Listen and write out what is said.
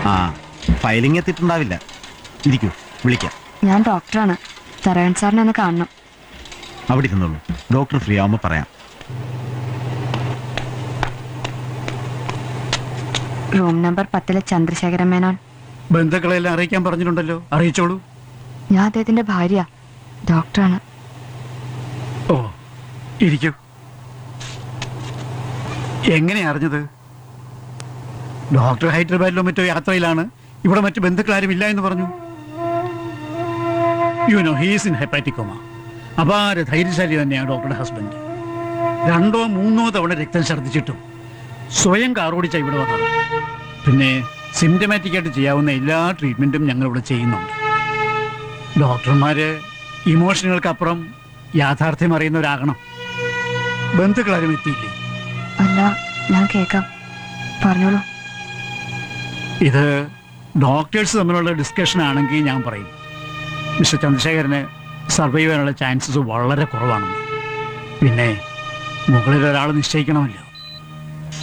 ആ ഫയലിംഗ് എത്തിയിട്ടുണ്ടാവില്ല ഇരിക്കൂ വിളിക്കാം ഞാൻ ഡോക്ടറാണ് തരകൻ സാറിനെ ഒന്ന് കാണണം അവിടെ ഇരുന്നുള്ളൂ ഡോക്ടർ ഫ്രീ ആവുമ്പോൾ പറയാം റൂം നമ്പർ പത്തിലെ ചന്ദ്രശേഖരൻ മേനോൻ ബന്ധുക്കളെല്ലാം അറിയിക്കാൻ പറഞ്ഞിട്ടുണ്ടല്ലോ അറിയിച്ചോളൂ ഞാൻ അദ്ദേഹത്തിന്റെ ഭാര്യ ഡോക്ടറാണ് ഓ ഇരിക്കൂ എങ്ങനെ അറിഞ്ഞത് ഡോക്ടർ ഹൈദരാബാദിലോ മറ്റോ യാത്രയിലാണ് ഇവിടെ മറ്റു ബന്ധുക്കളാരും ഇല്ല എന്ന് പറഞ്ഞു you know he's in hepatic coma അപാര ധൈര്യശാലി തന്നെയാണ് ഡോക്ടറുടെ ഹസ്ബൻഡ് രണ്ടോ മൂന്നോ തവണ രക്തം ഛർദ്ദിച്ചിട്ടും സ്വയം കാറോടിച്ച ഇവിടെ വന്നത് പിന്നെ സിംറ്റമാറ്റിക് ആയിട്ട് ചെയ്യാവുന്ന എല്ലാ ട്രീറ്റ്മെന്റും ഞങ്ങൾ ഇവിടെ ചെയ്യുന്നുണ്ട് ഡോക്ടർമാര് ഇമോഷനുകൾക്കപ്പുറം യാഥാർത്ഥ്യം അറിയുന്നവരാകണം ബന്ധുക്കളാരും എത്തിയില്ലേ അല്ല ഞാൻ കേൾക്കാം പറഞ്ഞോളൂ ഇത് ഡോക്ടേഴ്സ് തമ്മിലുള്ള ഡിസ്കഷൻ ആണെങ്കിൽ ഞാൻ പറയും മിസ്റ്റർ ചന്ദ്രശേഖരന് സർവൈവ് ചെയ്യാനുള്ള ചാൻസസ് വളരെ കുറവാണെന്ന് പിന്നെ മുകളിൽ ഒരാൾ നിശ്ചയിക്കണമല്ലോ